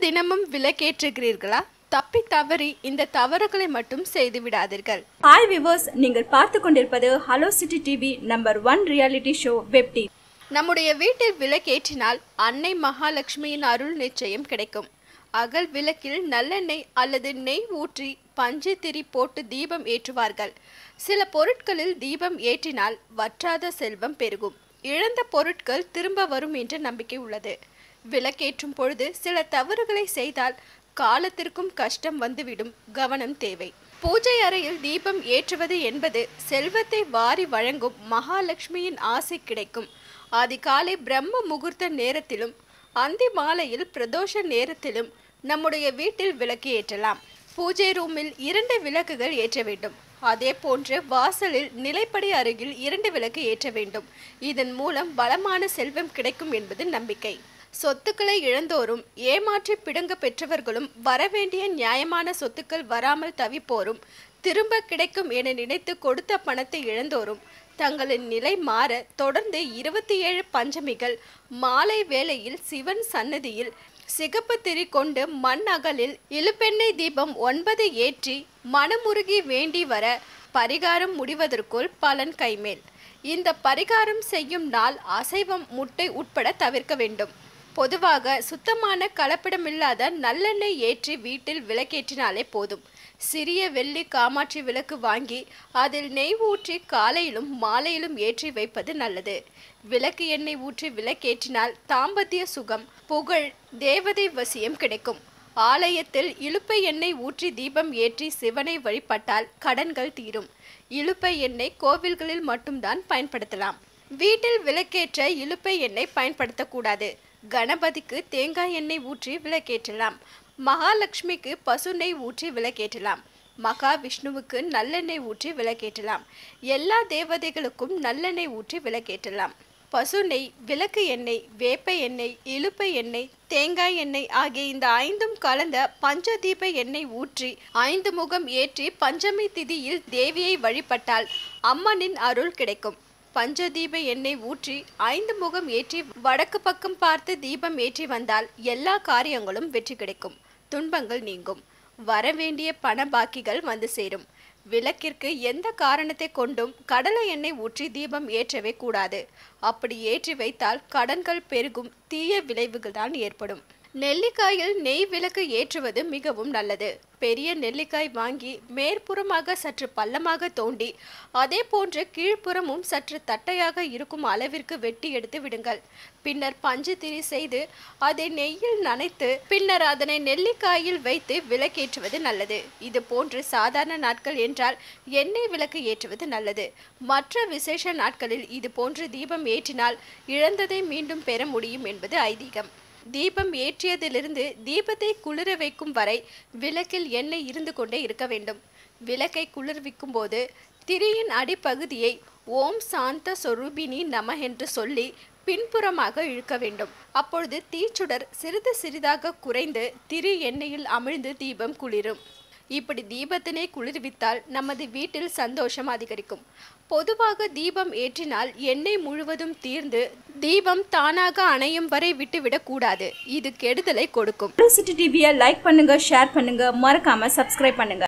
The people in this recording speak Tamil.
தினமும் விளக்கேற்றுகிறீர்களா தப்பி தவறி இந்த தவறுகளை மட்டும் செய்து விடாதீர்கள் ஹாய் விவர்ஸ் நீங்கள் பார்த்து கொண்டிருப்பது hello city TV number one reality show web TV நம்முடைய வீட்டில் விளக்கேற்றினால் அன்னை மகாலட்சுமியின் அருள் நிச்சயம் கிடைக்கும் அகல் விளக்கில் நல்லெண்ணெய் அல்லது நெய் ஊற்றி பஞ்சு திரி போட்டு தீபம் ஏற்றுவார்கள் சில பொருட்களில் தீபம் ஏற்றினால் வற்றாத செல்வம் பெருகும் இழந்த பொருட்கள் திரும்ப வரும் என்ற நம்பிக்கை உள்ளது விளக்கேற்றும் பொழுது சில தவறுகளை செய்தால் காலத்திற்கும் கஷ்டம் வந்துவிடும் கவனம் தேவை பூஜை அறையில் தீபம் ஏற்றுவது என்பது செல்வத்தை வாரி வழங்கும் மகாலட்சுமியின் ஆசை கிடைக்கும் அதிகாலை பிரம்ம முகூர்த்த நேரத்திலும் அந்தி மாலையில் பிரதோஷ நேரத்திலும் நம்முடைய வீட்டில் விளக்கு ஏற்றலாம் பூஜை ரூமில் இரண்டு விளக்குகள் ஏற்ற வேண்டும் அதே போன்று வாசலில் நிலைப்படி அருகில் இரண்டு விளக்கு ஏற்ற வேண்டும் இதன் மூலம் பலமான செல்வம் கிடைக்கும் என்பது நம்பிக்கை சொத்துக்களை இழந்தோரும் ஏமாற்றி பிடுங்க பெற்றவர்களும் வரவேண்டிய நியாயமான சொத்துக்கள் வராமல் தவிப்போரும் திரும்ப கிடைக்கும் என நினைத்து கொடுத்த பணத்தை இழந்தோரும் தங்களின் நிலை மாற தொடர்ந்து இருபத்தி ஏழு பஞ்சமிகள் மாலை வேளையில் சிவன் சன்னதியில் சிகப்பு திரி கொண்டு மண் அகலில் இழுப்பெண்ணெய் தீபம் ஒன்பது ஏற்றி மனமுருகி வேண்டி வர பரிகாரம் முடிவதற்குள் பலன் கைமேல் இந்த பரிகாரம் செய்யும் நாள் அசைவம் முட்டை உட்பட தவிர்க்க வேண்டும் பொதுவாக சுத்தமான கலப்படமில்லாத நல்லெண்ணெய் ஏற்றி வீட்டில் விளக்கேற்றினாலே போதும் சிறிய வெள்ளி காமாட்சி விளக்கு வாங்கி அதில் நெய் ஊற்றி காலையிலும் மாலையிலும் ஏற்றி வைப்பது நல்லது விளக்கு எண்ணெய் ஊற்றி விளக்கேற்றினால் தாம்பத்திய சுகம் புகழ் தேவதை வசியம் கிடைக்கும் ஆலயத்தில் இலுப்பை எண்ணெய் ஊற்றி தீபம் ஏற்றி சிவனை வழிபட்டால் கடன்கள் தீரும் இலுப்பை எண்ணெய் கோவில்களில் மட்டும்தான் பயன்படுத்தலாம் வீட்டில் விளக்கேற்ற இலுப்பை எண்ணெய் பயன்படுத்தக்கூடாது கணபதிக்கு தேங்காய் எண்ணெய் ஊற்றி விளக்கேற்றலாம் மகாலட்சுமிக்கு பசு நெய் ஊற்றி விளக்கேற்றலாம் மகாவிஷ்ணுவுக்கு நல்லெண்ணெய் ஊற்றி விளக்கேற்றலாம் எல்லா தேவதைகளுக்கும் நல்லெண்ணெய் ஊற்றி விளக்கேற்றலாம் பசு நெய் விளக்கு எண்ணெய் வேப்ப எண்ணெய் இலுப்பை எண்ணெய் தேங்காய் எண்ணெய் ஆகிய இந்த ஐந்தும் கலந்த பஞ்சதீப எண்ணெய் ஊற்றி ஐந்து முகம் ஏற்றி பஞ்சமி திதியில் தேவியை வழிபட்டால் அம்மனின் அருள் கிடைக்கும் பஞ்சதீப எண்ணெய் ஊற்றி ஐந்து முகம் ஏற்றி வடக்கு பக்கம் பார்த்து தீபம் ஏற்றி வந்தால் எல்லா காரியங்களும் வெற்றி கிடைக்கும் துன்பங்கள் நீங்கும் வரவேண்டிய பண பாக்கிகள் வந்து சேரும் விளக்கிற்கு எந்த காரணத்தை கொண்டும் கடலை எண்ணெய் ஊற்றி தீபம் ஏற்றவே கூடாது அப்படி ஏற்றி வைத்தால் கடன்கள் பெருகும் தீய விளைவுகள் தான் ஏற்படும் நெல்லிக்காயில் நெய் விளக்கு ஏற்றுவது மிகவும் நல்லது பெரிய நெல்லிக்காய் வாங்கி மேற்புறமாக சற்று பள்ளமாக தோண்டி அதே போன்று கீழ்ப்புறமும் சற்று தட்டையாக இருக்கும் அளவிற்கு வெட்டி எடுத்து விடுங்கள் பின்னர் பஞ்சு திரி செய்து அதை நெய்யில் நனைத்து பின்னர் அதனை நெல்லிக்காயில் வைத்து விளக்கேற்றுவது நல்லது இது போன்று சாதாரண நாட்கள் என்றால் எண்ணெய் விளக்கு ஏற்றுவது நல்லது மற்ற விசேஷ நாட்களில் இது போன்று தீபம் ஏற்றினால் இழந்ததை மீண்டும் பெற முடியும் என்பது ஐதீகம் தீபம் ஏற்றியதிலிருந்து தீபத்தை குளிர வைக்கும் வரை விளக்கில் எண்ணெய் இருந்து கொண்டே இருக்க வேண்டும் விளக்கை குளிர்விக்கும் போது திரியின் அடிப்பகுதியை ஓம் சாந்த சொரூபினி நம என்று சொல்லி பின்புறமாக இழுக்க வேண்டும் அப்பொழுது தீச்சுடர் சிறிது சிறிதாக குறைந்து திரி எண்ணெயில் அமிழ்ந்து தீபம் குளிரும் இப்படி தீபத்தினை குளிர்வித்தால் நமது வீட்டில் சந்தோஷம் அதிகரிக்கும் பொதுவாக தீபம் ஏற்றினால் எண்ணெய் முழுவதும் தீர்ந்து தீபம் தானாக அணையும் வரை விட்டுவிடக் கூடாது இது கெடுதலை கொடுக்கும் ஹலோ சிட்டி டிவியை லைக் பண்ணுங்க ஷேர் பண்ணுங்க மறக்காம சப்ஸ்கிரைப் பண்ணுங்க